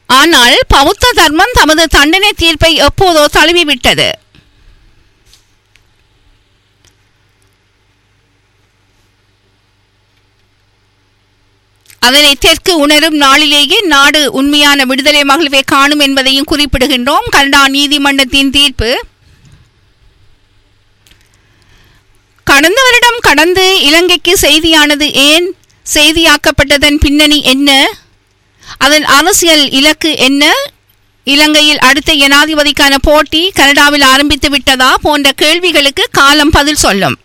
ஆனால் பௌத்த தர்மம் தமது தண்டனை தீர்ப்பை எப்போதோ தழுவிவிட்டது அதனை தெற்கு உணரும் நாளிலேயே நாடு உண்மையான விடுதலை மகிழ்வை காணும் என்பதையும் குறிப்பிடுகின்றோம் கனடா நீதிமன்றத்தின் தீர்ப்பு கடந்த வருடம் கடந்து இலங்கைக்கு செய்தியானது ஏன் செய்தியாக்கப்பட்டதன் பின்னணி என்ன அதன் அரசியல் இலக்கு என்ன இலங்கையில் அடுத்த ஜனாதிபதிக்கான போட்டி கனடாவில் ஆரம்பித்து விட்டதா போன்ற கேள்விகளுக்கு காலம் பதில் சொல்லும்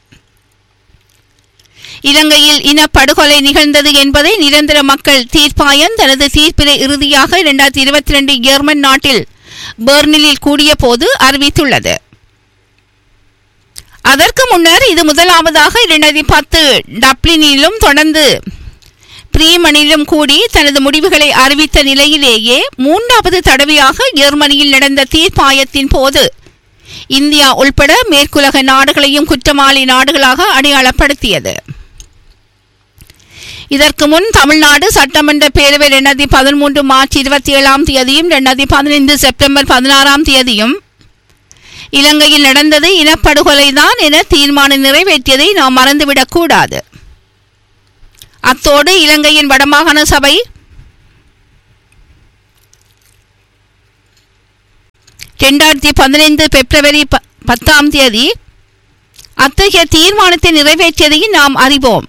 இலங்கையில் இனப்படுகொலை நிகழ்ந்தது என்பதை நிரந்தர மக்கள் தீர்ப்பாயம் தனது தீர்ப்பினை இறுதியாக இரண்டாயிரத்தி இருபத்தி ரெண்டு ஜெர்மன் நாட்டில் பெர்னிலில் கூடிய போது அறிவித்துள்ளது அதற்கு முன்னர் இது முதலாவதாக இரண்டாயிரத்தி பத்து டப்ளினிலும் தொடர்ந்து பிரீமனிலும் கூடி தனது முடிவுகளை அறிவித்த நிலையிலேயே மூன்றாவது தடவையாக ஜெர்மனியில் நடந்த தீர்ப்பாயத்தின் போது இந்தியா உள்பட மேற்குலக நாடுகளையும் குற்றவாளி நாடுகளாக அடையாளப்படுத்தியது இதற்கு முன் தமிழ்நாடு சட்டமன்ற பேரவை இரண்டாயிரத்தி பதிமூன்று மார்ச் இருபத்தி ஏழாம் தேதியும் இரண்டாயிரத்தி பதினைந்து செப்டம்பர் பதினாறாம் தேதியும் இலங்கையில் நடந்தது இனப்படுகொலைதான் என தீர்மானம் நிறைவேற்றியதை நாம் மறந்துவிடக் கூடாது அத்தோடு இலங்கையின் வடமாகாண சபை இரண்டாயிரத்தி பதினைந்து பிப்ரவரி ப- பத்தாம் தேதி அத்தகைய தீர்மானத்தை நிறைவேற்றியதையும் நாம் அறிவோம்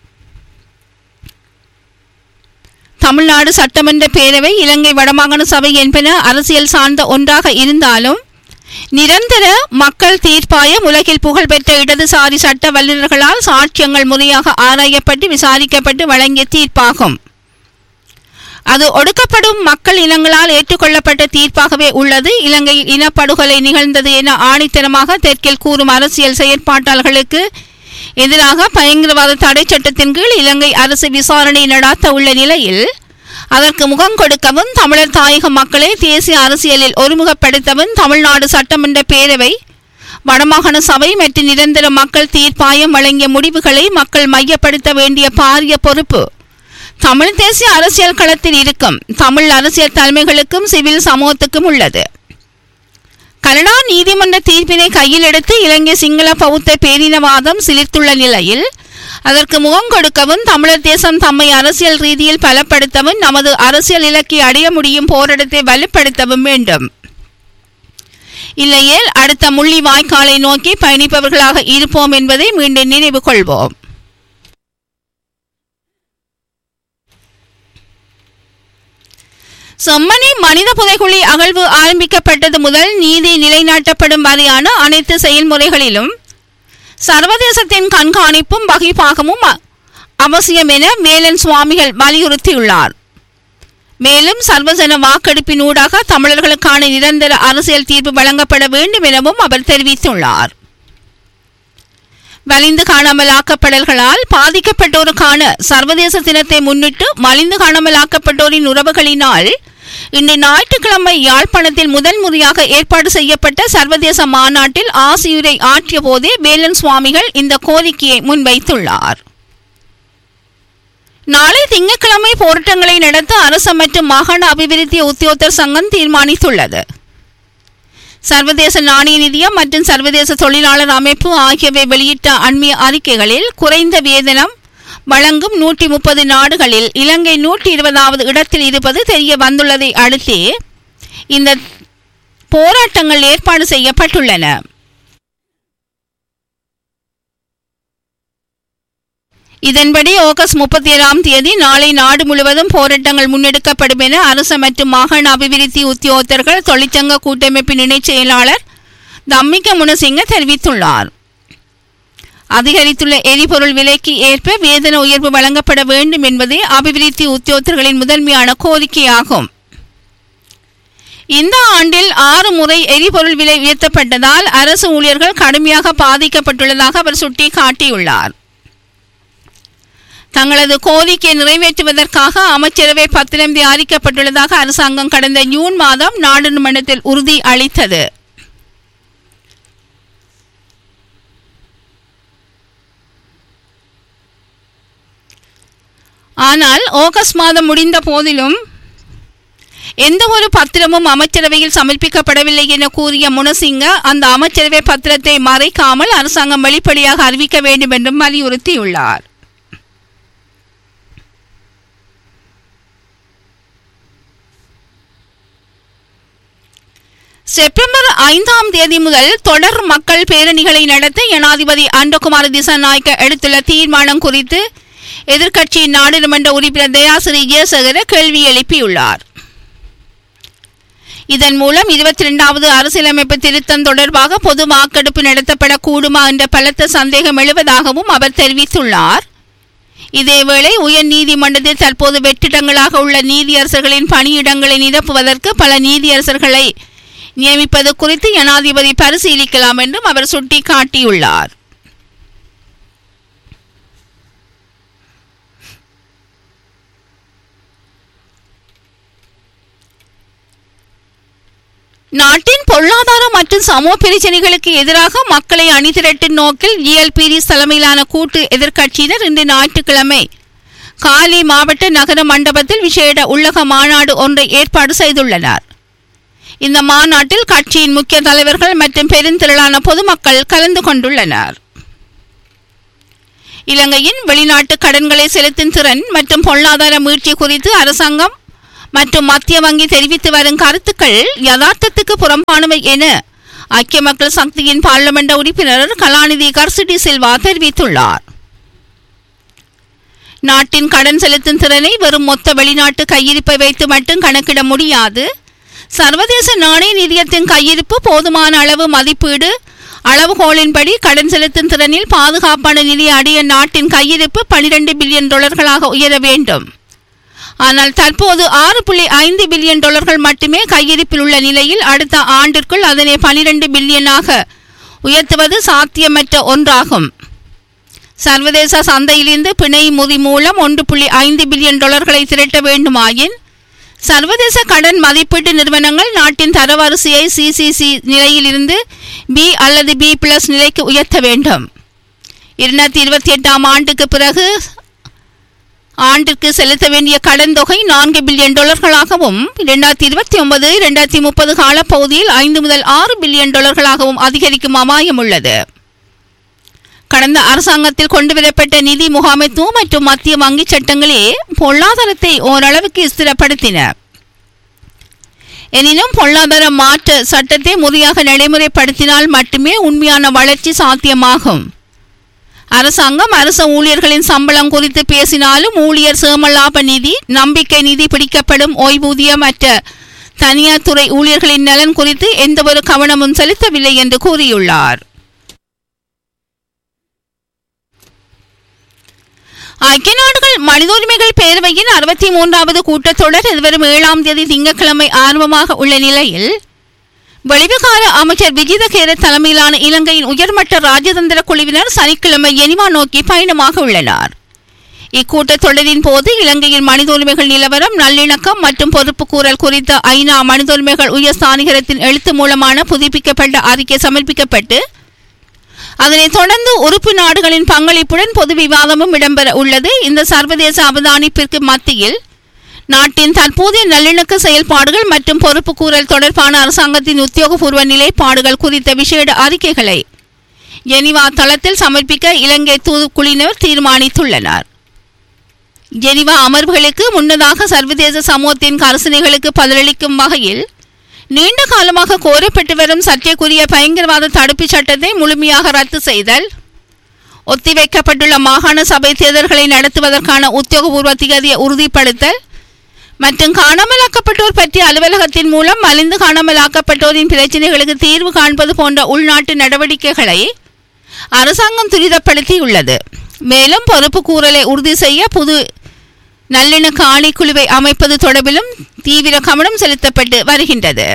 தமிழ்நாடு சட்டமன்ற பேரவை இலங்கை வடமாகாண சபை என்பன அரசியல் சார்ந்த ஒன்றாக இருந்தாலும் நிரந்தர மக்கள் தீர்ப்பாயம் உலகில் புகழ்பெற்ற இடதுசாரி சட்ட வல்லுநர்களால் சாட்சியங்கள் முறையாக ஆராயப்பட்டு விசாரிக்கப்பட்டு வழங்கிய தீர்ப்பாகும் அது ஒடுக்கப்படும் மக்கள் இனங்களால் ஏற்றுக்கொள்ளப்பட்ட தீர்ப்பாகவே உள்ளது இலங்கையில் இனப்படுகொலை நிகழ்ந்தது என ஆணித்தரமாக தெற்கில் கூறும் அரசியல் செயற்பாட்டாளர்களுக்கு எதிராக பயங்கரவாத தடை சட்டத்தின் கீழ் இலங்கை அரசு விசாரணை நடாத்த உள்ள நிலையில் அதற்கு முகம் கொடுக்கவும் தமிழர் தாயக மக்களை தேசிய அரசியலில் ஒருமுகப்படுத்தவும் தமிழ்நாடு சட்டமன்ற பேரவை வடமாகாண சபை மற்றும் நிரந்தர மக்கள் தீர்ப்பாயம் வழங்கிய முடிவுகளை மக்கள் மையப்படுத்த வேண்டிய பாரிய பொறுப்பு தமிழ் தேசிய அரசியல் களத்தில் இருக்கும் தமிழ் அரசியல் தலைமைகளுக்கும் சிவில் சமூகத்துக்கும் உள்ளது கனடா நீதிமன்ற தீர்ப்பினை கையில் எடுத்து இலங்கை சிங்கள பௌத்த பேரினவாதம் சிலிர்த்துள்ள நிலையில் அதற்கு முகம் கொடுக்கவும் தமிழர் தேசம் தம்மை அரசியல் ரீதியில் பலப்படுத்தவும் நமது அரசியல் இலக்கை அடைய முடியும் போராட்டத்தை வலுப்படுத்தவும் வேண்டும் இல்லையேல் அடுத்த முள்ளி வாய்க்காலை நோக்கி பயணிப்பவர்களாக இருப்போம் என்பதை மீண்டும் நினைவு கொள்வோம் செம்மணி மனித புதைகுழி அகழ்வு ஆரம்பிக்கப்பட்டது முதல் நீதி நிலைநாட்டப்படும் வரையான அனைத்து செயல்முறைகளிலும் சர்வதேசத்தின் கண்காணிப்பும் வகைப்பாகமும் அ- அவசியம் என வேலன் சுவாமிகள் வலியுறுத்தியுள்ளார் மேலும் சர்வஜன வாக்கெடுப்பின் ஊடாக தமிழர்களுக்கான நிரந்தர அரசியல் தீர்ப்பு வழங்கப்பட வேண்டும் எனவும் அவர் தெரிவித்துள்ளார் வலிந்து காணாமலாக்கப்படல்களால் பாதிக்கப்பட்டோருக்கான சர்வதேச தினத்தை முன்னிட்டு மலிந்து காணாமலாக்கப்பட்டோரின் உறவுகளினால் இன்று ஞாயிற்றுக்கிழமை யாழ்ப்பாணத்தில் முதல் முறையாக ஏற்பாடு செய்யப்பட்ட சர்வதேச மாநாட்டில் ஆசியுரை ஆற்றிய போதே வேலன் சுவாமிகள் இந்த கோரிக்கையை முன்வைத்துள்ளார் நாளை திங்கட்கிழமை போராட்டங்களை நடத்த அரசு மற்றும் மாகாண அபிவிருத்தி உத்தியோகத்தர் சங்கம் தீர்மானித்துள்ளது சர்வதேச நாணய நிதியம் மற்றும் சர்வதேச தொழிலாளர் அமைப்பு ஆகியவை வெளியிட்ட அண்மைய அறிக்கைகளில் குறைந்த வேதனம் வழங்கும் நூற்றி முப்பது நாடுகளில் இலங்கை நூற்றி இருபதாவது இடத்தில் இருப்பது தெரிய வந்துள்ளதை அடுத்தே இந்த போராட்டங்கள் ஏற்பாடு செய்யப்பட்டுள்ளன இதன்படி ஆகஸ்ட் முப்பத்தி ஏழாம் தேதி நாளை நாடு முழுவதும் போராட்டங்கள் முன்னெடுக்கப்படும் என அரசு மற்றும் மாகாண அபிவிருத்தி உத்தியோகத்தர்கள் தொழிற்சங்க கூட்டமைப்பின் இணைச் செயலாளர் தம்மிக முனசிங்க தெரிவித்துள்ளார் அதிகரித்துள்ள எரிபொருள் விலைக்கு ஏற்ப வேதன உயர்வு வழங்கப்பட வேண்டும் என்பதே அபிவிருத்தி உத்தியோகத்தர்களின் முதன்மையான கோரிக்கையாகும் இந்த ஆண்டில் ஆறு முறை எரிபொருள் விலை உயர்த்தப்பட்டதால் அரசு ஊழியர்கள் கடுமையாக பாதிக்கப்பட்டுள்ளதாக அவர் சுட்டிக்காட்டியுள்ளார் தங்களது கோரிக்கையை நிறைவேற்றுவதற்காக அமைச்சரவை பத்திரம் தயாரிக்கப்பட்டுள்ளதாக அரசாங்கம் கடந்த ஜூன் மாதம் நாடாளுமன்றத்தில் உறுதி அளித்தது ஆனால் ஆகஸ்ட் மாதம் முடிந்த போதிலும் எந்த ஒரு பத்திரமும் அமைச்சரவையில் சமர்ப்பிக்கப்படவில்லை என கூறிய முனசிங்க அந்த அமைச்சரவை பத்திரத்தை மறைக்காமல் அரசாங்கம் வெளிப்படையாக அறிவிக்க வேண்டும் என்றும் வலியுறுத்தியுள்ளார் செப்டம்பர் ஐந்தாம் தேதி முதல் தொடர் மக்கள் பேரணிகளை நடத்த ஜனாதிபதி அண்டகுமார் திசாநாயக்க எடுத்துள்ள தீர்மானம் குறித்து எதிர்க்கட்சி நாடாளுமன்ற உறுப்பினர் தயாசிரி ஜெயசேகர கேள்வி எழுப்பியுள்ளார் இதன் மூலம் இருபத்தி இரண்டாவது அரசியலமைப்பு திருத்தம் தொடர்பாக பொது வாக்கெடுப்பு நடத்தப்படக்கூடுமா என்ற பலத்த சந்தேகம் எழுவதாகவும் அவர் தெரிவித்துள்ளார் இதேவேளை உயர் நீதிமன்றத்தில் தற்போது வெற்றிடங்களாக உள்ள நீதியரசர்களின் பணியிடங்களை நிரப்புவதற்கு பல நீதியரசர்களை நியமிப்பது குறித்து ஜனாதிபதி பரிசீலிக்கலாம் என்றும் அவர் சுட்டிக்காட்டியுள்ளார் நாட்டின் பொருளாதார மற்றும் சமூக பிரச்சினைகளுக்கு எதிராக மக்களை அணிதிரட்டும் நோக்கில் இஎல்பிடி தலைமையிலான கூட்டு எதிர்க்கட்சியினர் இன்று ஞாயிற்றுக்கிழமை காலி மாவட்ட நகர மண்டபத்தில் விசேட உள்ளக மாநாடு ஒன்றை ஏற்பாடு செய்துள்ளனர் இந்த மாநாட்டில் கட்சியின் முக்கிய தலைவர்கள் மற்றும் பெருந்திரளான பொதுமக்கள் கலந்து கொண்டுள்ளனர் இலங்கையின் வெளிநாட்டு கடன்களை செலுத்தும் திறன் மற்றும் பொருளாதார மீட்சி குறித்து அரசாங்கம் மற்றும் மத்திய வங்கி தெரிவித்து வரும் கருத்துக்கள் யதார்த்தத்துக்கு புறம்பானவை என ஐக்கிய மக்கள் சக்தியின் பார்லமெண்ட் உறுப்பினர் கலாநிதி கர்சிடி சில்வா தெரிவித்துள்ளார் நாட்டின் கடன் செலுத்தும் திறனை வெறும் மொத்த வெளிநாட்டு கையிருப்பை வைத்து மட்டும் கணக்கிட முடியாது சர்வதேச நாணய நிதியத்தின் கையிருப்பு போதுமான அளவு மதிப்பீடு அளவுகோலின்படி கடன் செலுத்தும் திறனில் பாதுகாப்பான நிதி அடைய நாட்டின் கையிருப்பு பனிரெண்டு பில்லியன் டாலர்களாக உயர வேண்டும் ஆனால் தற்போது ஆறு புள்ளி ஐந்து பில்லியன் டாலர்கள் மட்டுமே கையிருப்பில் உள்ள நிலையில் அடுத்த ஆண்டிற்குள் அதனை பனிரெண்டு பில்லியனாக உயர்த்துவது சாத்தியமற்ற ஒன்றாகும் சர்வதேச சந்தையிலிருந்து பிணை முதி மூலம் ஒன்று புள்ளி ஐந்து பில்லியன் டாலர்களை திரட்ட வேண்டுமாயின் சர்வதேச கடன் மதிப்பீட்டு நிறுவனங்கள் நாட்டின் தரவரிசையை சிசிசி நிலையிலிருந்து பி அல்லது பி பிளஸ் நிலைக்கு உயர்த்த வேண்டும் இரண்டாயிரத்தி இருபத்தி எட்டாம் ஆண்டுக்கு பிறகு ஆண்டிற்கு செலுத்த வேண்டிய கடன் தொகை நான்கு பில்லியன் டாலர்களாகவும் இரண்டாயிரத்தி இருபத்தி ஒன்பது இரண்டாயிரத்தி முப்பது காலப்பகுதியில் ஐந்து முதல் ஆறு பில்லியன் டாலர்களாகவும் அதிகரிக்கும் அபாயம் உள்ளது கடந்த அரசாங்கத்தில் கொண்டுவரப்பட்ட நிதி முகாமைத்துவம் மற்றும் மத்திய வங்கி சட்டங்களே பொருளாதாரத்தை ஓரளவுக்கு ஸ்திரப்படுத்தின எனினும் பொருளாதார மாற்ற சட்டத்தை முறையாக நடைமுறைப்படுத்தினால் மட்டுமே உண்மையான வளர்ச்சி சாத்தியமாகும் அரசாங்கம் அரச ஊழியர்களின் சம்பளம் குறித்து பேசினாலும் ஊழியர் சேமலாப நிதி நம்பிக்கை நிதி பிடிக்கப்படும் ஓய்வூதியம் மற்ற தனியார் துறை ஊழியர்களின் நலன் குறித்து எந்தவொரு கவனமும் செலுத்தவில்லை என்று கூறியுள்ளார் ஐக்கிய நாடுகள் மனித உரிமைகள் பேரவையின் அறுபத்தி மூன்றாவது கூட்டத்தொடர் எதிர்வரும் ஏழாம் தேதி திங்கட்கிழமை ஆரம்பமாக உள்ள நிலையில் வெளிவிகார அமைச்சர் விஜிதகேர தலைமையிலான இலங்கையின் உயர்மட்ட ராஜதந்திர குழுவினர் சனிக்கிழமை எனிவா நோக்கி பயணமாக உள்ளனர் இக்கூட்டத்தொடரின் போது இலங்கையின் மனித உரிமைகள் நிலவரம் நல்லிணக்கம் மற்றும் பொறுப்புக்கூறல் குறித்த ஐநா மனித உரிமைகள் உயர் ஸ்தானிகரத்தின் எழுத்து மூலமான புதுப்பிக்கப்பட்ட அறிக்கை சமர்ப்பிக்கப்பட்டு அதனைத் தொடர்ந்து உறுப்பு நாடுகளின் பங்களிப்புடன் பொது விவாதமும் இடம்பெற உள்ளது இந்த சர்வதேச அவதானிப்பிற்கு மத்தியில் நாட்டின் தற்போதைய நல்லிணக்க செயல்பாடுகள் மற்றும் பொறுப்புக்கூறல் தொடர்பான அரசாங்கத்தின் உத்தியோகபூர்வ நிலைப்பாடுகள் குறித்த விசேட அறிக்கைகளை ஜெனிவா தளத்தில் சமர்ப்பிக்க இலங்கை தூதுக்குழுவினர் தீர்மானித்துள்ளனர் ஜெனிவா அமர்வுகளுக்கு முன்னதாக சர்வதேச சமூகத்தின் கரசனைகளுக்கு பதிலளிக்கும் வகையில் நீண்ட காலமாக கோரப்பட்டு வரும் சர்ச்சைக்குரிய பயங்கரவாத தடுப்புச் சட்டத்தை முழுமையாக ரத்து செய்தல் ஒத்திவைக்கப்பட்டுள்ள மாகாண சபை தேர்தல்களை நடத்துவதற்கான உத்தியோகபூர்வ திகதியை உறுதிப்படுத்தல் மற்றும் காணாமலாக்கப்பட்டோர் பற்றிய அலுவலகத்தின் மூலம் மலிந்து காணாமலாக்கப்பட்டோரின் பிரச்சினைகளுக்கு தீர்வு காண்பது போன்ற உள்நாட்டு நடவடிக்கைகளை அரசாங்கம் துரிதப்படுத்தியுள்ளது மேலும் பொறுப்பு கூறலை உறுதி செய்ய புது நல்லிணக்க ஆணைக்குழுவை அமைப்பது தொடர்பிலும் தீவிர கவனம் செலுத்தப்பட்டு வருகின்றது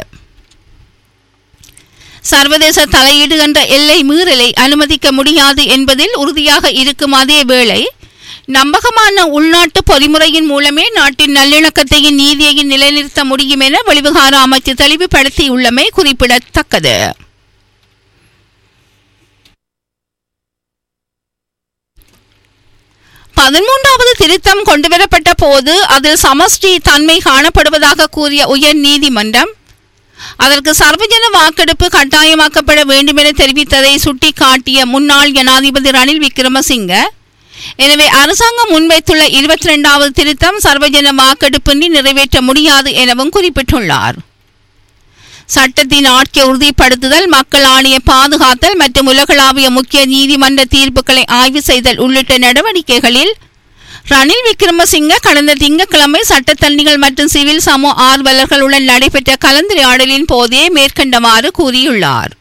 சர்வதேச தலையீடு என்ற எல்லை மீறலை அனுமதிக்க முடியாது என்பதில் உறுதியாக இருக்கும் அதே வேளை நம்பகமான உள்நாட்டு பொறிமுறையின் மூலமே நாட்டின் நல்லிணக்கத்தையும் நீதியையும் நிலைநிறுத்த முடியும் என வெளிவிகார அமைச்சு தெளிவுபடுத்தியுள்ளமை குறிப்பிடத்தக்கது பதிமூன்றாவது திருத்தம் கொண்டுவரப்பட்ட போது அதில் சமஷ்டி தன்மை காணப்படுவதாக கூறிய உயர் நீதிமன்றம் அதற்கு சர்வஜன வாக்கெடுப்பு கட்டாயமாக்கப்பட வேண்டும் என தெரிவித்ததை சுட்டிக்காட்டிய முன்னாள் ஜனாதிபதி ரணில் விக்ரமசிங்க எனவே அரசாங்கம் முன்வைத்துள்ள இருபத்தி இரண்டாவது திருத்தம் சர்வஜன வாக்கெடுப்பின்றி நிறைவேற்ற முடியாது எனவும் குறிப்பிட்டுள்ளார் சட்டத்தின் ஆட்சியை உறுதிப்படுத்துதல் மக்கள் ஆணைய பாதுகாத்தல் மற்றும் உலகளாவிய முக்கிய நீதிமன்ற தீர்ப்புகளை ஆய்வு செய்தல் உள்ளிட்ட நடவடிக்கைகளில் ரணில் விக்ரமசிங்க கடந்த திங்கட்கிழமை சட்டத்தரணிகள் மற்றும் சிவில் சமூக ஆர்வலர்களுடன் நடைபெற்ற கலந்துரையாடலின் போதே மேற்கண்டவாறு கூறியுள்ளார்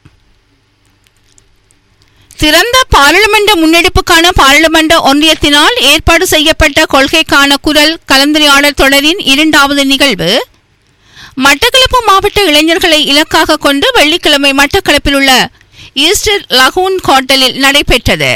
திறந்த பாராளுமன்ற முன்னெடுப்புக்கான பாராளுமன்ற ஒன்றியத்தினால் ஏற்பாடு செய்யப்பட்ட கொள்கைக்கான குரல் கலந்துரையாடல் தொடரின் இரண்டாவது நிகழ்வு மட்டக்களப்பு மாவட்ட இளைஞர்களை இலக்காக கொண்டு வெள்ளிக்கிழமை மட்டக்களப்பில் உள்ள ஈஸ்டர் லகூன் ஹோட்டலில் நடைபெற்றது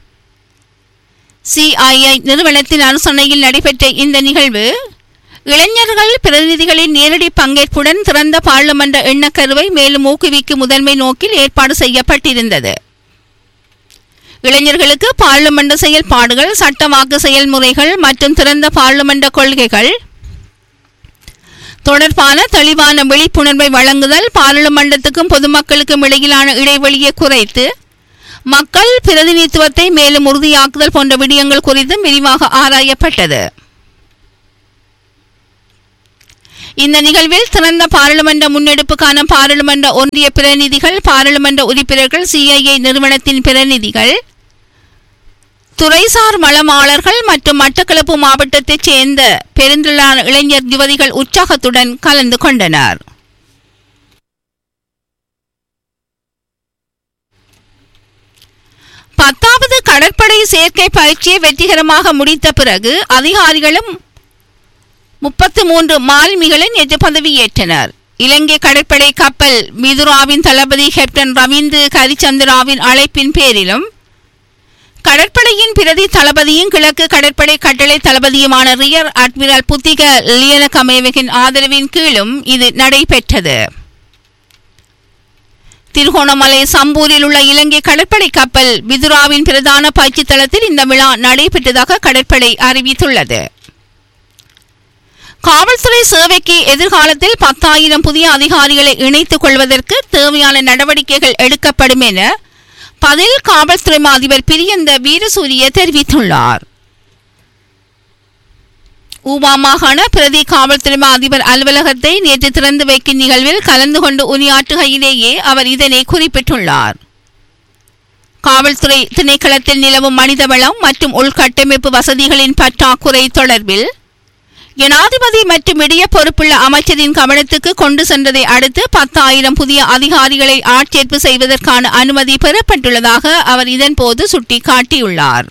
சிஐஐ நிறுவனத்தின் அனுசரணையில் நடைபெற்ற இந்த நிகழ்வு இளைஞர்கள் பிரதிநிதிகளின் நேரடி பங்கேற்புடன் திறந்த பாராளுமன்ற எண்ணக்கருவை மேலும் ஊக்குவிக்கும் முதன்மை நோக்கில் ஏற்பாடு செய்யப்பட்டிருந்தது இளைஞர்களுக்கு பாராளுமன்ற செயல்பாடுகள் சட்டவாக்கு செயல்முறைகள் மற்றும் திறந்த பாராளுமன்ற கொள்கைகள் தொடர்பான தெளிவான விழிப்புணர்வை வழங்குதல் பாராளுமன்றத்துக்கும் பொதுமக்களுக்கும் இடையிலான இடைவெளியை குறைத்து மக்கள் பிரதிநிதித்துவத்தை மேலும் உறுதியாக்குதல் போன்ற விடயங்கள் குறித்தும் விரிவாக ஆராயப்பட்டது இந்த நிகழ்வில் திறந்த பாராளுமன்ற முன்னெடுப்புக்கான பாராளுமன்ற ஒன்றிய பிரதிநிதிகள் பாராளுமன்ற உறுப்பினர்கள் சிஐஏ நிறுவனத்தின் பிரதிநிதிகள் துறைசார் வளமாளர்கள் மற்றும் மட்டக்களப்பு மாவட்டத்தைச் சேர்ந்த பெருந்திரளான இளைஞர் யுவதிகள் உற்சாகத்துடன் கலந்து கொண்டனர் பத்தாவது கடற்படை சேர்க்கை பயிற்சியை வெற்றிகரமாக முடித்த பிறகு அதிகாரிகளும் முப்பத்து மூன்று மாலுமிகளின் எஜ பதவியேற்றனர் இலங்கை கடற்படை கப்பல் மிதுராவின் தளபதி கேப்டன் ரவீந்து கரிச்சந்திராவின் அழைப்பின் பேரிலும் கடற்படையின் பிரதி தளபதியும் கிழக்கு கடற்படை கட்டளை தளபதியுமான ரியர் அட்மிரல் புத்திக லியனகமேவகின் ஆதரவின் கீழும் இது நடைபெற்றது திருகோணமலை சம்பூரில் உள்ள இலங்கை கடற்படை கப்பல் விதுராவின் பிரதான பயிற்சி தளத்தில் இந்த விழா நடைபெற்றதாக கடற்படை அறிவித்துள்ளது காவல்துறை சேவைக்கு எதிர்காலத்தில் பத்தாயிரம் புதிய அதிகாரிகளை இணைத்துக் கொள்வதற்கு தேவையான நடவடிக்கைகள் எடுக்கப்படும் என பதில் காவல்துறை அதிபர் பிரியந்த வீரசூரிய தெரிவித்துள்ளார் ஊபா மாகாண பிரதி காவல்துறை அதிபர் அலுவலகத்தை நேற்று திறந்து வைக்கும் நிகழ்வில் கலந்து கொண்டு உரையாற்றுகையிலேயே அவர் இதனை குறிப்பிட்டுள்ளார் காவல்துறை திணைக்களத்தில் நிலவும் மனிதவளம் மற்றும் உள்கட்டமைப்பு வசதிகளின் பற்றாக்குறை தொடர்பில் ஜனாதிபதி மற்றும் இடைய பொறுப்புள்ள அமைச்சரின் கவனத்துக்கு கொண்டு சென்றதை அடுத்து பத்தாயிரம் புதிய அதிகாரிகளை ஆட்சேர்ப்பு செய்வதற்கான அனுமதி பெறப்பட்டுள்ளதாக அவர் இதன்போது சுட்டிக்காட்டியுள்ளார்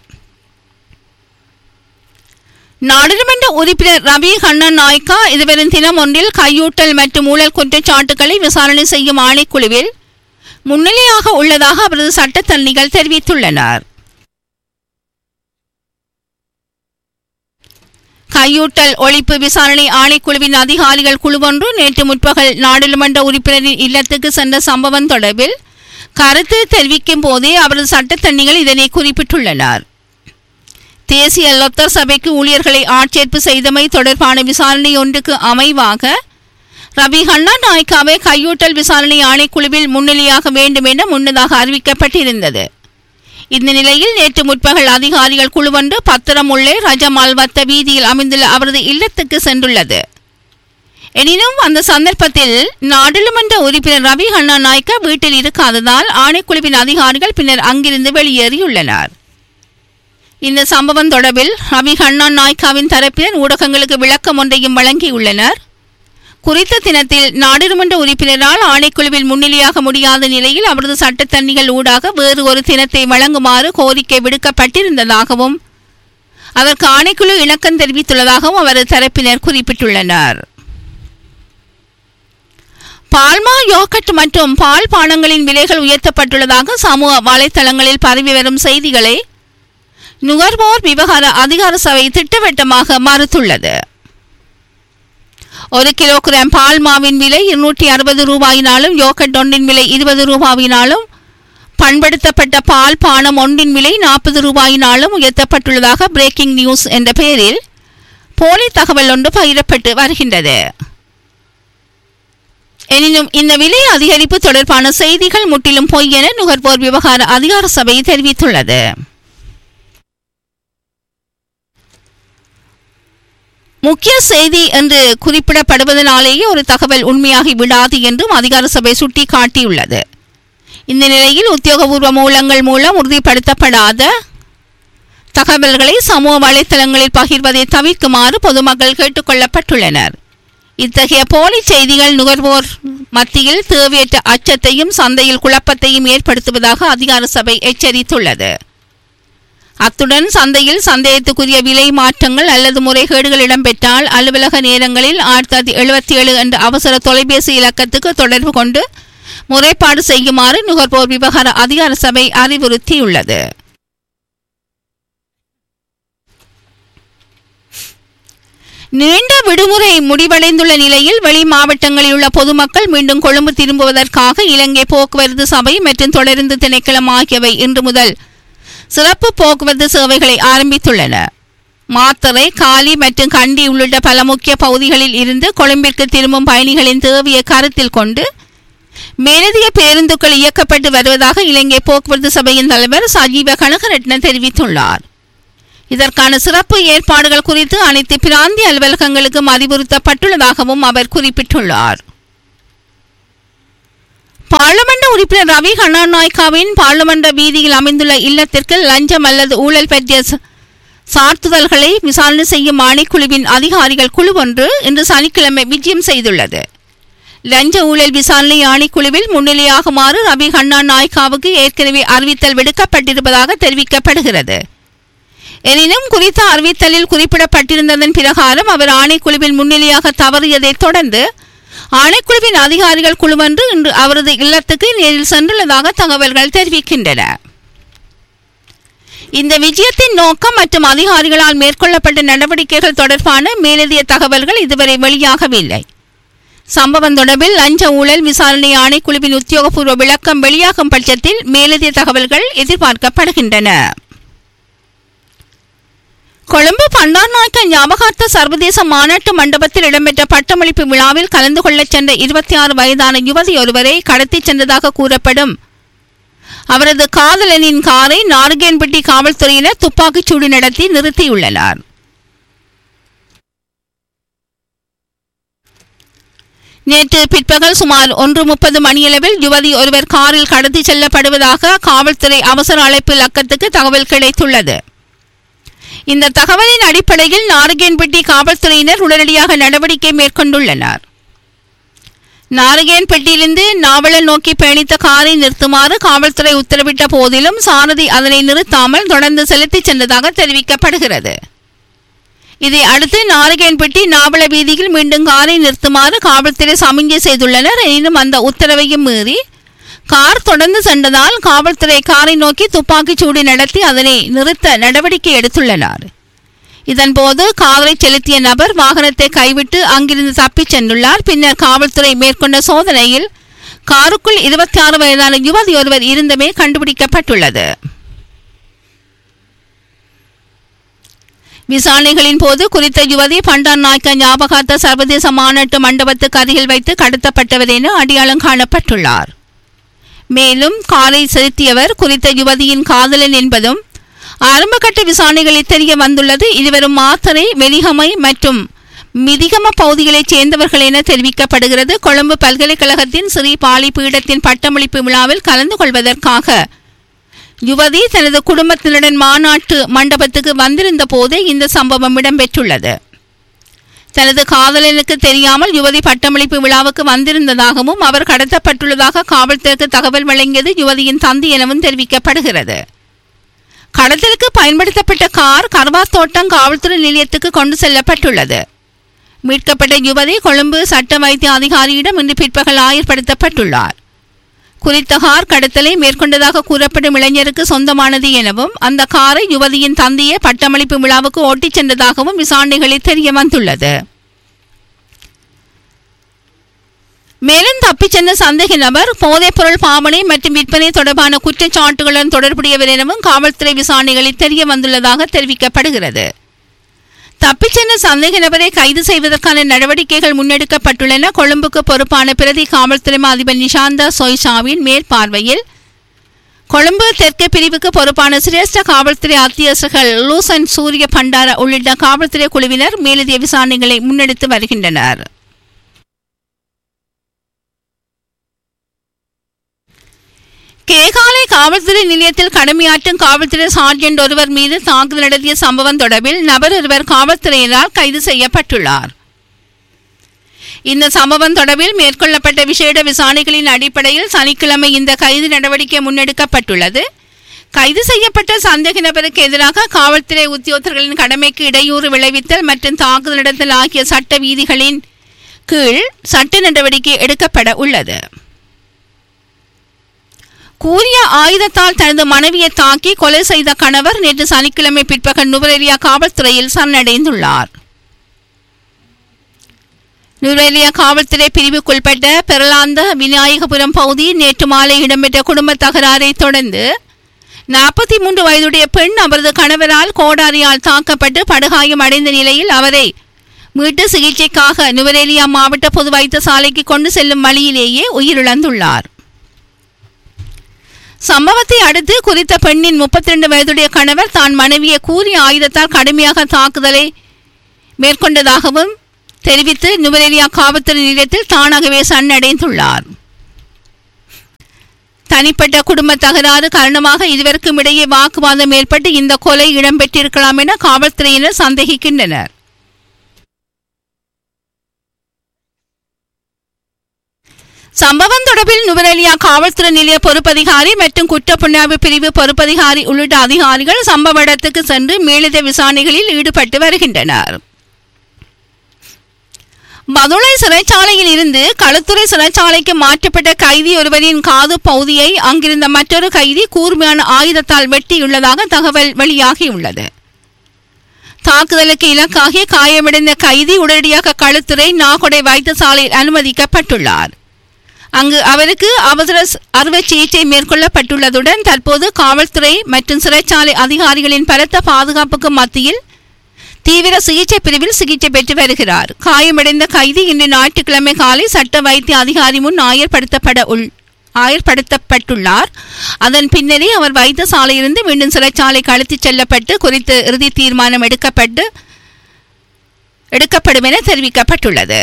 நாடாளுமன்ற உறுப்பினர் ரவி கண்ணன் நாய்க்கா இதுவரும் தினம் ஒன்றில் கையூட்டல் மற்றும் ஊழல் குற்றச்சாட்டுகளை விசாரணை செய்யும் ஆணைக்குழுவில் முன்னிலையாக உள்ளதாக அவரது சட்டத்தரணிகள் தெரிவித்துள்ளனர் கையூட்டல் ஒழிப்பு விசாரணை ஆணைக்குழுவின் அதிகாரிகள் குழுவொன்று நேற்று முற்பகல் நாடாளுமன்ற உறுப்பினரின் இல்லத்துக்கு சென்ற சம்பவம் தொடர்பில் கருத்து தெரிவிக்கும் போதே அவரது சட்டத்தரணிகள் இதனை குறிப்பிட்டுள்ளனர் தேசிய லொத்தர் சபைக்கு ஊழியர்களை ஆட்சேர்ப்பு செய்தமை தொடர்பான விசாரணை ஒன்றுக்கு அமைவாக ரவி ஹண்ணா நாய்க்காவை கையூட்டல் விசாரணை ஆணைக்குழுவில் முன்னிலையாக வேண்டும் என முன்னதாக அறிவிக்கப்பட்டிருந்தது இந்த நிலையில் நேற்று முற்பகல் அதிகாரிகள் குழுவொன்று பத்திரம் உள்ளே ரஜமால்வத்த வீதியில் அமைந்துள்ள அவரது இல்லத்துக்கு சென்றுள்ளது எனினும் அந்த சந்தர்ப்பத்தில் நாடாளுமன்ற உறுப்பினர் ரவி ஹண்ணா நாய்க்கா வீட்டில் இருக்காததால் ஆணைக்குழுவின் அதிகாரிகள் பின்னர் அங்கிருந்து வெளியேறியுள்ளனர் இந்த சம்பவம் தொடர்பில் ரவி ஹண்ணா நாய்க்காவின் தரப்பினர் ஊடகங்களுக்கு விளக்கம் ஒன்றையும் வழங்கியுள்ளனர் குறித்த தினத்தில் நாடாளுமன்ற உறுப்பினரால் ஆணைக்குழுவில் முன்னிலையாக முடியாத நிலையில் அவரது சட்டத்தரணிகள் ஊடாக வேறு ஒரு தினத்தை வழங்குமாறு கோரிக்கை விடுக்கப்பட்டிருந்ததாகவும் அதற்கு ஆணைக்குழு இணக்கம் தெரிவித்துள்ளதாகவும் அவரது தரப்பினர் குறிப்பிட்டுள்ளனர் பால்மா யோகட் மற்றும் பால் பானங்களின் விலைகள் உயர்த்தப்பட்டுள்ளதாக சமூக வலைத்தளங்களில் பரவி வரும் செய்திகளை நுகர்வோர் விவகார அதிகார சபை திட்டவட்டமாக மறுத்துள்ளது ஒரு கிலோகிராம் பால் மாவின் விலை இருநூற்றி அறுபது ரூபாயினாலும் யோகட் ஒன்றின் விலை இருபது ரூபாயினாலும் பண்படுத்தப்பட்ட பால் பானம் ஒன்றின் விலை நாற்பது ரூபாயினாலும் உயர்த்தப்பட்டுள்ளதாக பிரேக்கிங் நியூஸ் என்ற பெயரில் போலி தகவல் ஒன்று பகிரப்பட்டு வருகின்றது எனினும் இந்த விலை அதிகரிப்பு தொடர்பான செய்திகள் முற்றிலும் பொய் என நுகர்வோர் விவகார அதிகார சபை தெரிவித்துள்ளது முக்கிய செய்தி என்று குறிப்பிடப்படுவதனாலேயே ஒரு தகவல் உண்மையாகி விடாது என்றும் அதிகார சபை சுட்டிக்காட்டியுள்ளது இந்த நிலையில் உத்தியோகபூர்வ மூலங்கள் மூலம் உறுதிப்படுத்தப்படாத தகவல்களை சமூக வலைத்தளங்களில் பகிர்வதை தவிர்க்குமாறு பொதுமக்கள் கேட்டுக்கொள்ளப்பட்டுள்ளனர் இத்தகைய போலி செய்திகள் நுகர்வோர் மத்தியில் தேவையற்ற அச்சத்தையும் சந்தையில் குழப்பத்தையும் ஏற்படுத்துவதாக அதிகார சபை எச்சரித்துள்ளது அத்துடன் சந்தையில் சந்தேகத்துக்குரிய விலை மாற்றங்கள் அல்லது முறைகேடுகள் இடம்பெற்றால் அலுவலக நேரங்களில் ஆயிரத்தி தொள்ளாயிரத்தி எழுபத்தி ஏழு என்ற அவசர தொலைபேசி இலக்கத்துக்கு தொடர்பு கொண்டு முறைப்பாடு செய்யுமாறு நுகர்வோர் விவகார அதிகார சபை அறிவுறுத்தியுள்ளது நீண்ட விடுமுறை முடிவடைந்துள்ள நிலையில் வெளி மாவட்டங்களில் உள்ள பொதுமக்கள் மீண்டும் கொழும்பு திரும்புவதற்காக இலங்கை போக்குவரத்து சபை மற்றும் தொடருந்து திணைக்களம் ஆகியவை இன்று முதல் சிறப்பு போக்குவரத்து சேவைகளை ஆரம்பித்துள்ளன மாத்தறை காலி மற்றும் கண்டி உள்ளிட்ட பல முக்கிய பகுதிகளில் இருந்து கொழும்பிற்கு திரும்பும் பயணிகளின் தேவையை கருத்தில் கொண்டு மேலதிக பேருந்துகள் இயக்கப்பட்டு வருவதாக இலங்கை போக்குவரத்து சபையின் தலைவர் சஜீவ கனகரட்ன தெரிவித்துள்ளார் இதற்கான சிறப்பு ஏற்பாடுகள் குறித்து அனைத்து பிராந்திய அலுவலகங்களுக்கும் அறிவுறுத்தப்பட்டுள்ளதாகவும் அவர் குறிப்பிட்டுள்ளார் பாராளுமன்ற உறுப்பினர் ரவி கண்ணாநாய்க்காவின் பாராளுமன்ற வீதியில் அமைந்துள்ள இல்லத்திற்கு லஞ்சம் அல்லது ஊழல் பற்றிய ச- சார்த்துதல்களை விசாரணை செய்யும் ஆணைக்குழுவின் அதிகாரிகள் குழு ஒன்று இன்று சனிக்கிழமை விஜயம் செய்துள்ளது லஞ்ச ஊழல் விசாரணை ஆணைக்குழுவில் முன்னிலையாகுமாறு ரவி கண்ணா நாய்க்காவுக்கு ஏற்கனவே அறிவித்தல் விடுக்கப்பட்டிருப்பதாக தெரிவிக்கப்படுகிறது எனினும் குறித்த அறிவித்தலில் குறிப்பிடப்பட்டிருந்ததன் பிரகாரம் அவர் ஆணைக்குழுவில் முன்னிலையாக தவறியதைத் தொடர்ந்து ஆணைக்குழுவின் அதிகாரிகள் குழுவொன்று இன்று அவரது இல்லத்துக்கு நேரில் சென்றுள்ளதாக தகவல்கள் தெரிவிக்கின்றன இந்த விஜயத்தின் நோக்கம் மற்றும் அதிகாரிகளால் மேற்கொள்ளப்பட்ட நடவடிக்கைகள் தொடர்பான மேலதிக தகவல்கள் இதுவரை வெளியாகவில்லை சம்பவம் தொடர்பில் லஞ்ச ஊழல் விசாரணை ஆணைக்குழுவின் உத்தியோகபூர்வ விளக்கம் வெளியாகும் பட்சத்தில் மேலதிக தகவல்கள் எதிர்பார்க்கப்படுகின்றன கொழும்பு பண்டார்நாயக்க ஞாபகார்த்த சர்வதேச மாநாட்டு மண்டபத்தில் இடம்பெற்ற பட்டமளிப்பு விழாவில் கலந்து கொள்ளச் சென்ற இருபத்தி ஆறு வயதான யுவதி ஒருவரை கடத்திச் சென்றதாக கூறப்படும் அவரது காதலனின் காரை நார்கேன்பட்டி காவல்துறையினர் துப்பாக்கிச் சூடு நடத்தி நிறுத்தியுள்ளனர் நேற்று பிற்பகல் சுமார் ஒன்று முப்பது மணியளவில் யுவதி ஒருவர் காரில் கடத்தி செல்லப்படுவதாக காவல்துறை அவசர அழைப்பு இலக்கத்துக்கு தகவல் கிடைத்துள்ளது இந்த தகவலின் அடிப்படையில் நாரகேன்பட்டி காவல்துறையினர் உடனடியாக நடவடிக்கை மேற்கொண்டுள்ளனர் நாரகேன்பட்டியிலிருந்து நாவலல் நோக்கி பயணித்த காரை நிறுத்துமாறு காவல்துறை உத்தரவிட்ட போதிலும் சாரதி அதனை நிறுத்தாமல் தொடர்ந்து செலுத்திச் சென்றதாக தெரிவிக்கப்படுகிறது இதை அடுத்து நாரகேன்பட்டி நாவல வீதியில் மீண்டும் காரை நிறுத்துமாறு காவல்துறை சமிஞ்சை செய்துள்ளனர் எனினும் அந்த உத்தரவையும் மீறி கார் தொடர்ந்து சென்றதால் காவல்துறை காரை நோக்கி துப்பாக்கிச் சூடு நடத்தி அதனை நிறுத்த நடவடிக்கை எடுத்துள்ளனர் இதன்போது காரை செலுத்திய நபர் வாகனத்தை கைவிட்டு அங்கிருந்து தப்பிச் சென்றுள்ளார் பின்னர் காவல்துறை மேற்கொண்ட சோதனையில் காருக்குள் இருபத்தி ஆறு வயதான யுவதி ஒருவர் இருந்தமே கண்டுபிடிக்கப்பட்டுள்ளது விசாரணைகளின் போது குறித்த யுவதி பண்டார் நாயக்க ஞாபகார்த்த சர்வதேச மாநாட்டு மண்டபத்துக்கு அருகில் வைத்து கடத்தப்பட்டவர் என அடையாளம் காணப்பட்டுள்ளார் மேலும் காரை செலுத்தியவர் குறித்த யுவதியின் காதலன் என்பதும் ஆரம்பகட்ட விசாரணைகளில் தெரிய வந்துள்ளது இருவரும் மாத்தறை வெலிகமை மற்றும் மிதிகம பகுதிகளைச் சேர்ந்தவர்கள் என தெரிவிக்கப்படுகிறது கொழும்பு பல்கலைக்கழகத்தின் ஸ்ரீ பாலி பீடத்தின் பட்டமளிப்பு விழாவில் கலந்து கொள்வதற்காக யுவதி தனது குடும்பத்தினருடன் மாநாட்டு மண்டபத்துக்கு வந்திருந்த போது இந்த சம்பவம் இடம்பெற்றுள்ளது தனது காதலனுக்கு தெரியாமல் யுவதி பட்டமளிப்பு விழாவுக்கு வந்திருந்ததாகவும் அவர் கடத்தப்பட்டுள்ளதாக காவல்துறைக்கு தகவல் வழங்கியது யுவதியின் தந்தை எனவும் தெரிவிக்கப்படுகிறது கடத்தலுக்கு பயன்படுத்தப்பட்ட கார் கர்வாஸ் தோட்டம் காவல்துறை நிலையத்துக்கு கொண்டு செல்லப்பட்டுள்ளது மீட்கப்பட்ட யுவதி கொழும்பு சட்ட வைத்திய அதிகாரியிடம் இன்று பிற்பகல் ஆயர்படுத்தப்பட்டுள்ளார் குறித்த கார் கடத்தலை மேற்கொண்டதாக கூறப்படும் இளைஞருக்கு சொந்தமானது எனவும் அந்த காரை யுவதியின் தந்தையே பட்டமளிப்பு விழாவுக்கு ஓட்டிச் சென்றதாகவும் விசாரணைகளில் தெரிய வந்துள்ளது மேலும் தப்பிச் சென்ற சந்தேக நபர் போதைப்பொருள் பாவனை மற்றும் விற்பனை தொடர்பான குற்றச்சாட்டுகளுடன் தொடர்புடையவர் எனவும் காவல்துறை விசாரணைகளில் தெரிய வந்துள்ளதாக தெரிவிக்கப்படுகிறது தப்பிச் சென்ற சந்தேக நபரை கைது செய்வதற்கான நடவடிக்கைகள் முன்னெடுக்கப்பட்டுள்ளன கொழும்புக்கு பொறுப்பான பிரதி காவல்துறை அதிபர் நிஷாந்தா சொய்சாவின் மேற்பார்வையில் கொழும்பு தெற்கு பிரிவுக்கு பொறுப்பான சிரேஷ்ட காவல்துறை அத்தியட்சகர்கள் லூசன் சூரிய பண்டார உள்ளிட்ட காவல்துறை குழுவினர் மேலதிக விசாரணைகளை முன்னெடுத்து வருகின்றனர் கேகாலை காவல்துறை நிலையத்தில் கடமையாற்றும் காவல்துறை சார்ஜென்ட் ஒருவர் மீது தாக்குதல் நடத்திய சம்பவம் தொடர்பில் நபர் ஒருவர் காவல்துறையினரால் கைது செய்யப்பட்டுள்ளார் இந்த சம்பவம் தொடர்பில் மேற்கொள்ளப்பட்ட விசேட விசாரணைகளின் அடிப்படையில் சனிக்கிழமை இந்த கைது நடவடிக்கை முன்னெடுக்கப்பட்டுள்ளது கைது செய்யப்பட்ட சந்தேக நபருக்கு எதிராக காவல்துறை உத்தியோகர்களின் கடமைக்கு இடையூறு விளைவித்தல் மற்றும் தாக்குதல் நடத்தல் ஆகிய சட்ட வீதிகளின் கீழ் சட்ட நடவடிக்கை எடுக்கப்பட உள்ளது கூறிய ஆயுதத்தால் தனது மனைவியை தாக்கி கொலை செய்த கணவர் நேற்று சனிக்கிழமை பிற்பகல் நுவரெலியா காவல்துறையில் சரணடைந்துள்ளார் நுவரெலியா காவல்துறை பிரிவுக்குட்பட்ட பெரலாந்த விநாயகபுரம் பகுதியில் நேற்று மாலை இடம்பெற்ற குடும்ப தகராறை தொடர்ந்து நாற்பத்தி மூன்று வயதுடைய பெண் அவரது கணவரால் கோடாரியால் தாக்கப்பட்டு படுகாயம் அடைந்த நிலையில் அவரை மீட்டு சிகிச்சைக்காக நுவரெலியா மாவட்ட பொது வைத்தியசாலைக்கு கொண்டு செல்லும் வழியிலேயே உயிரிழந்துள்ளார் சம்பவத்தை அடுத்து குறித்த பெண்ணின் முப்பத்தி ரெண்டு வயதுடைய கணவர் தான் மனைவியை கூறிய ஆயுதத்தால் கடுமையாக தாக்குதலை மேற்கொண்டதாகவும் தெரிவித்து நுவரெலியா காவல்துறை நிலையத்தில் தானாகவே சரணடைந்துள்ளார் தனிப்பட்ட குடும்ப தகராறு காரணமாக இருவருக்கும் இடையே வாக்குவாதம் ஏற்பட்டு இந்த கொலை இடம்பெற்றிருக்கலாம் என காவல்துறையினர் சந்தேகிக்கின்றனர் சம்பவம் தொடர்பில் நுவரெலியா காவல்துறை நிலைய பொறுப்பதிகாரி மற்றும் குற்றப்புலனாய்வு பிரிவு பொறுப்பதிகாரி உள்ளிட்ட அதிகாரிகள் சம்பவ இடத்துக்கு சென்று மேலதிக விசாரணைகளில் ஈடுபட்டு வருகின்றனர் பதுளை சிறைச்சாலையில் இருந்து களுத்துறை சிறைச்சாலைக்கு மாற்றப்பட்ட கைதி ஒருவரின் காது பகுதியை அங்கிருந்த மற்றொரு கைதி கூர்மையான ஆயுதத்தால் வெட்டியுள்ளதாக தகவல் வெளியாகியுள்ளது தாக்குதலுக்கு இலக்காகி காயமடைந்த கைதி உடனடியாக களுத்துறை நாகொடை வைத்தியசாலையில் அனுமதிக்கப்பட்டுள்ளார் அங்கு அவருக்கு அவசர அறுவை சிகிச்சை மேற்கொள்ளப்பட்டுள்ளதுடன் தற்போது காவல்துறை மற்றும் சிறைச்சாலை அதிகாரிகளின் பலத்த பாதுகாப்புக்கு மத்தியில் தீவிர சிகிச்சை பிரிவில் சிகிச்சை பெற்று வருகிறார் காயமடைந்த கைதி இன்று ஞாயிற்றுக்கிழமை காலை சட்ட வைத்திய அதிகாரி முன் ஆயர்படுத்தப்பட உள் ஆயர்படுத்தப்பட்டுள்ளார் அதன் பின்னரே அவர் வைத்தியசாலையிலிருந்து மீண்டும் சிறைச்சாலைக்கு அழைத்துச் செல்லப்பட்டு குறித்து இறுதி தீர்மானம் எடுக்கப்பட்டு எடுக்கப்படும் என தெரிவிக்கப்பட்டுள்ளது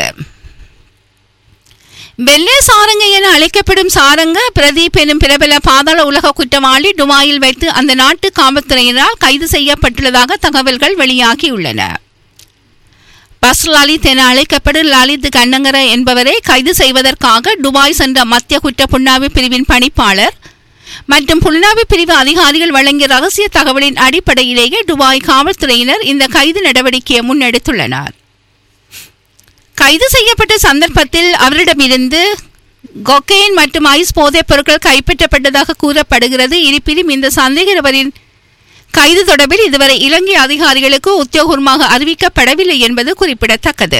வெள்ளை சாரங்க என அழைக்கப்படும் சாரங்க பிரதீப் எனும் பிரபல பாதாள உலக குற்றவாளி டுபாயில் வைத்து அந்த நாட்டு காவல்துறையினரால் கைது செய்யப்பட்டுள்ளதாக தகவல்கள் வெளியாகியுள்ளன பஸ் லலித் என அழைக்கப்படும் லலித் கண்ணங்கர என்பவரை கைது செய்வதற்காக துபாய் சென்ற மத்திய குற்ற புண்ணாவி பிரிவின் பணிப்பாளர் மற்றும் புலனாய்வு பிரிவு அதிகாரிகள் வழங்கிய ரகசிய தகவலின் அடிப்படையிலேயே துபாய் காவல்துறையினர் இந்த கைது நடவடிக்கையை முன்னெடுத்துள்ளனர் கைது செய்யப்பட்ட சந்தர்ப்பத்தில் அவரிடமிருந்து கொக்கைன் மற்றும் ஐஸ் போதைப் பொருட்கள் கைப்பற்றப்பட்டதாக கூறப்படுகிறது இருப்பினும் இந்த சந்தேக நபரின் கைது தொடர்பில் இதுவரை இலங்கை அதிகாரிகளுக்கு உத்தியோகமாக அறிவிக்கப்படவில்லை என்பது குறிப்பிடத்தக்கது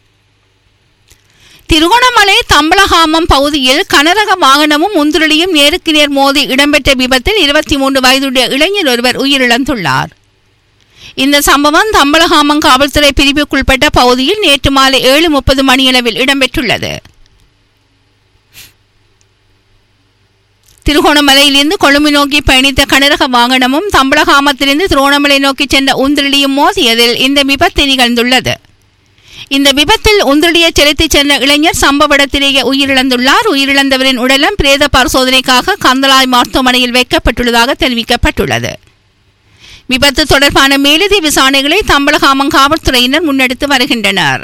திருகோணமலை தம்பலகாமம் பகுதியில் கனரக வாகனமும் முந்துரலியும் நேருக்கு நேர் மோதி இடம்பெற்ற விபத்தில் இருபத்தி மூன்று வயதுடைய இளைஞர் ஒருவர் உயிரிழந்துள்ளார் இந்த சம்பவம் தம்பலகாமம் காவல்துறை பிரிவுக்குட்பட்ட பகுதியில் நேற்று மாலை ஏழு முப்பது மணியளவில் இடம்பெற்றுள்ளது திருகோணமலையிலிருந்து கொழும்பு நோக்கி பயணித்த கனரக வாகனமும் தம்பலகாமத்திலிருந்து திருவோணமலை நோக்கி சென்ற உந்திரளியும் மோதியதில் இந்த விபத்து நிகழ்ந்துள்ளது இந்த விபத்தில் உந்திரளியை செலுத்திச் சென்ற இளைஞர் சம்பவ இடத்திலேயே உயிரிழந்துள்ளார் உயிரிழந்தவரின் உடலம் பிரேத பரிசோதனைக்காக கந்தலாய் மருத்துவமனையில் வைக்கப்பட்டுள்ளதாக தெரிவிக்கப்பட்டுள்ளது விபத்து தொடர்பான மேலதிக விசாரணைகளை தம்பலகாமம் காவல்துறையினர் முன்னெடுத்து வருகின்றனர்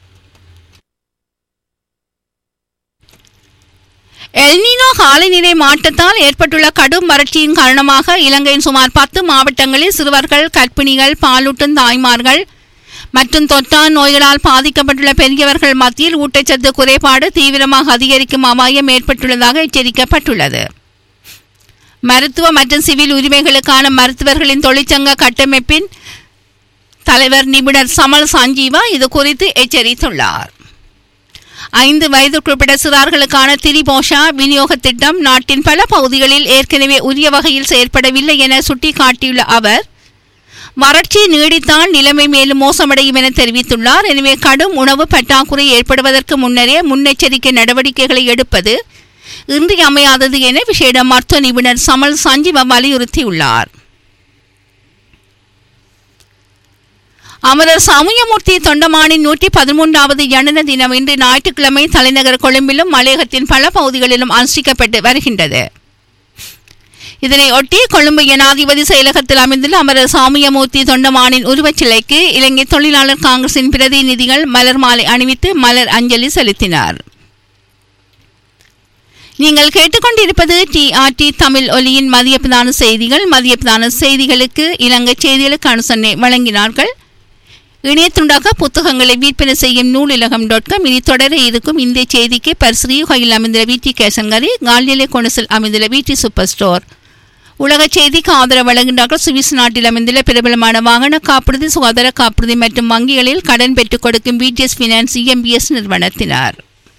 எல்னினோ காலநிலை மாற்றத்தால் ஏற்பட்டுள்ள கடும் வறட்சியின் காரணமாக இலங்கையின் சுமார் பத்து மாவட்டங்களில் சிறுவர்கள் கர்ப்பிணிகள் பாலூட்டும் தாய்மார்கள் மற்றும் தொற்றா நோய்களால் பாதிக்கப்பட்டுள்ள பெரியவர்கள் மத்தியில் ஊட்டச்சத்து குறைபாடு தீவிரமாக அதிகரிக்கும் அபாயம் ஏற்பட்டுள்ளதாக எச்சரிக்கப்பட்டுள்ளது மருத்துவ மற்றும் சிவில் உரிமைகளுக்கான மருத்துவர்களின் தொழிற்சங்க கட்டமைப்பின் தலைவர் நிபுணர் சமல் சஞ்சீவா இது குறித்து எச்சரித்துள்ளார் ஐந்து வயதுக்குட்பட்ட சிறார்களுக்கான திரிபோஷா விநியோக திட்டம் நாட்டின் பல பகுதிகளில் ஏற்கனவே உரிய வகையில் செயற்படவில்லை என சுட்டிக்காட்டியுள்ள அவர் வறட்சி நீடித்தால் நிலைமை மேலும் மோசமடையும் என தெரிவித்துள்ளார் எனவே கடும் உணவு பற்றாக்குறை ஏற்படுவதற்கு முன்னரே முன்னெச்சரிக்கை நடவடிக்கைகளை எடுப்பது இன்றியமையாதது என விசேட மருத்துவ நிபுணர் சமல் சஞ்சீவ வலியுறுத்தியுள்ளார் அமரர் சமயமூர்த்தி தொண்டமானின் நூற்றி பதிமூன்றாவது ஜனன தினம் இன்று ஞாயிற்றுக்கிழமை தலைநகர் கொழும்பிலும் மலையகத்தின் பல பகுதிகளிலும் அனுஷ்டிக்கப்பட்டு வருகின்றது இதனை ஒட்டி கொழும்பு ஜனாதிபதி செயலகத்தில் அமைந்துள்ள அமரர் சாமியமூர்த்தி தொண்டமானின் உருவச்சிலைக்கு இலங்கை தொழிலாளர் காங்கிரசின் பிரதிநிதிகள் மலர் மாலை அணிவித்து மலர் அஞ்சலி செலுத்தினார் நீங்கள் கேட்டுக்கொண்டிருப்பது டிஆர்டி தமிழ் ஒலியின் மதிய பிரதான செய்திகள் மதிய பிரதான செய்திகளுக்கு இலங்கை செய்திகளுக்கு அனுசரணை வழங்கினார்கள் இணையத்துண்டாக புத்தகங்களை விற்பனை செய்யும் நூலிலகம் டாட் காம் இனி தொடர இருக்கும் இந்திய செய்திக்கு பர்ஸ்ரீகையில் அமைந்துள்ள வீட்டி கேசங்கரி கால்நிலை கொனசில் அமைந்துள்ள வீட்டி சூப்பர் ஸ்டோர் உலக செய்திக்கு ஆதரவு வழங்குகின்றார்கள் சுவிஸ் நாட்டில் அமைந்துள்ள பிரபலமான வாகன காப்புறுதி சுகாதார காப்புறுதி மற்றும் வங்கிகளில் கடன் பெற்றுக் கொடுக்கும் பிடிஎஸ் பினான்ஸ் இஎம்பிஎஸ் நிறுவனத்தினார்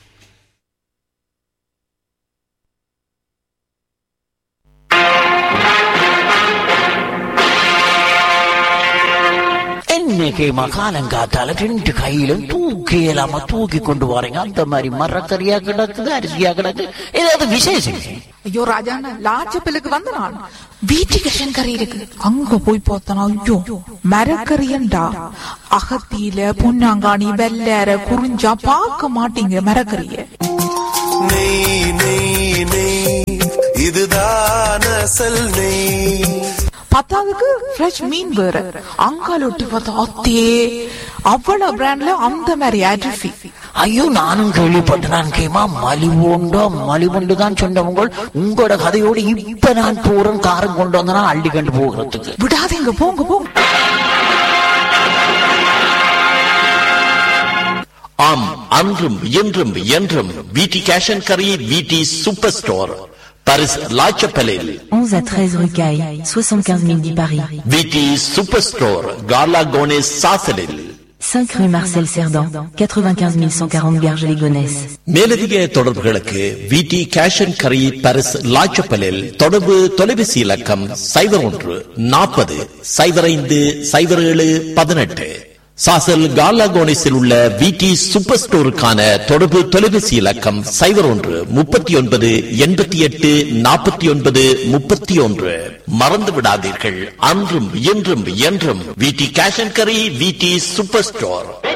இன்னைக்கு மகாலங்காத்தால ரெண்டு கையிலும் தூக்கி இல்லாம தூக்கி கொண்டு வரீங்க அந்த மாதிரி மரக்கறியா கிடக்குது அரிசியா கிடக்கு ஏதாவது விசேஷம் ஐயோ ராஜாண்ணா லாச்சப்பிலுக்கு வந்த நான் வீட்டுக்கு கறி இருக்கு அங்க போய் பார்த்தனா ஐயோ மரக்கறியண்டா அகத்தியில பொன்னாங்காணி வெள்ளேற குறிஞ்சா பார்க்க மாட்டீங்க மரக்கறிய நெய் நெய் நெய் இதுதான் அசல் நெய் பத்தாவதுக்கு ஃப்ரெஷ் மீன் வேற அங்காலொட்டு பார்த்தா அத்தே அவ்வளவு பிராண்ட்ல அந்த மாதிரி அரிசி ஐயோ நானும் கேள்விப்பட்டேன் கேமா மலிவுண்டோ மலிவுண்டு தான் சொன்னவங்க உங்களோட கதையோடு இப்ப நான் போறேன் காரம் கொண்டு வந்தனா அள்ளி கண்டு போகிறதுக்கு விடாதீங்க போங்க போங்க ஆம் அன்றும் இன்றும் என்றும் விடி கேஷ் அண்ட் கரி விடி சூப்பர் ஸ்டோர் பரிஸ் லாச்சப்பலில் 11 à 13 rue Caille, 75 010 Paris. விடி சூப்பர் ஸ்டோர் கார்லா கோனேஸ் சாசலில் 5 rue Marcel Cerdan, 95 140 Garges-les-Gonesse. மேலதிக தொடர்புகளுக்கு விடி கேஷ் அண்ட் கரி பரிஸ் லாச்சப்பலில் தொடர்பு தொலைபேசி இலக்கம் சைபர் ஒன்று நாற்பது சைபர் ஐந்து சைபர் ஏழு பதினெட்டு சாசல் கார்லா கோனேஸில் உள்ள விடி சூப்பர் ஸ்டோருக்கான தொடர்பு தொலைபேசி இலக்கம் சைபர் ஒன்று முப்பத்தி ஒன்பது எண்பத்தி எட்டு நாற்பத்தி ஒன்பது முப்பத்தி ஒன்று மறந்து விடாதீர்கள் அன்றும் இன்றும் என்றும் விடி கேஷ் அண்ட் கரி விடி சூப்பர் ஸ்டோர்